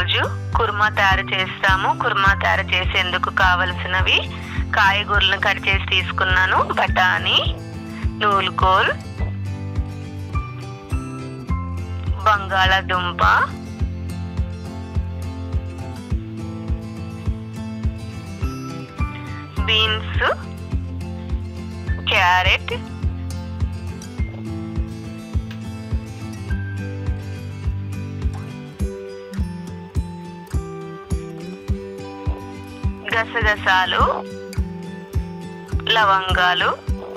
ఈరోజు కుర్మా తయారు చేస్తాము కుర్మా తయారు చేసేందుకు కావలసినవి కాయగూరలను కట్ చేసి తీసుకున్నాను బఠానీ నూలుకోల్ బంగాళాదుంప బీన్స్ క్యారెట్ గసగసాలు లవంగాలు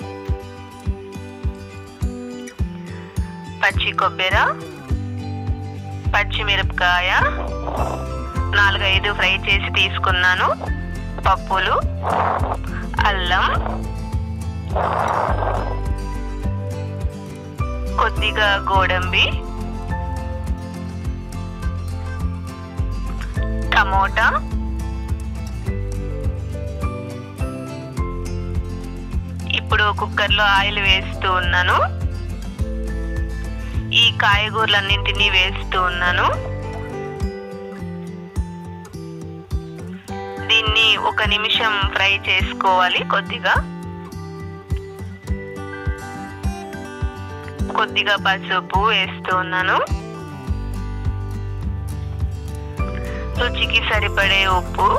పచ్చి కొబ్బరి పచ్చిమిరపకాయ నాలుగైదు ఫ్రై చేసి తీసుకున్నాను పప్పులు అల్లం కొద్దిగా గోడంబి టమోటా ఇప్పుడు కుక్కర్లో ఆయిల్ వేస్తూ ఉన్నాను ఈ కాయగూరలన్నింటినీ వేస్తూ ఉన్నాను దీన్ని ఒక నిమిషం ఫ్రై చేసుకోవాలి కొద్దిగా కొద్దిగా పసుపు వేస్తూ ఉన్నాను రుచికి సరిపడే ఉప్పు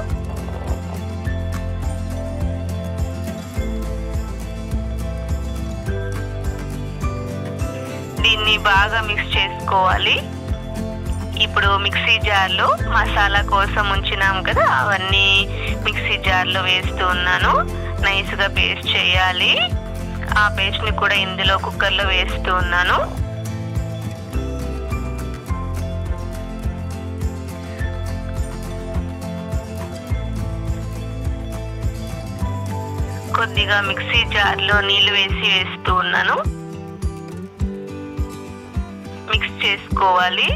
దీన్ని బాగా మిక్స్ చేసుకోవాలి ఇప్పుడు మిక్సీ జార్లో మసాలా కోసం ఉంచినాం కదా అవన్నీ మిక్సీ జార్లో వేస్తూ ఉన్నాను నైస్గా పేస్ట్ చేయాలి ఆ పేస్ట్ని కూడా ఇందులో కుక్కర్లో వేస్తూ ఉన్నాను కొద్దిగా మిక్సీ జార్లో నీళ్లు వేసి వేస్తూ ఉన్నాను మిక్స్ చేసుకోవాలి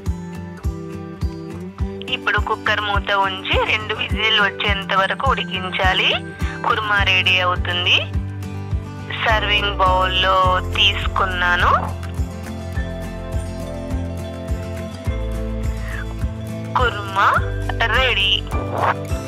ఇప్పుడు కుక్కర్ మూత ఉంచి రెండు విజిల్ వచ్చేంత వరకు ఉడికించాలి కుర్మా రెడీ అవుతుంది సర్వింగ్ బౌల్లో తీసుకున్నాను కుర్మా రెడీ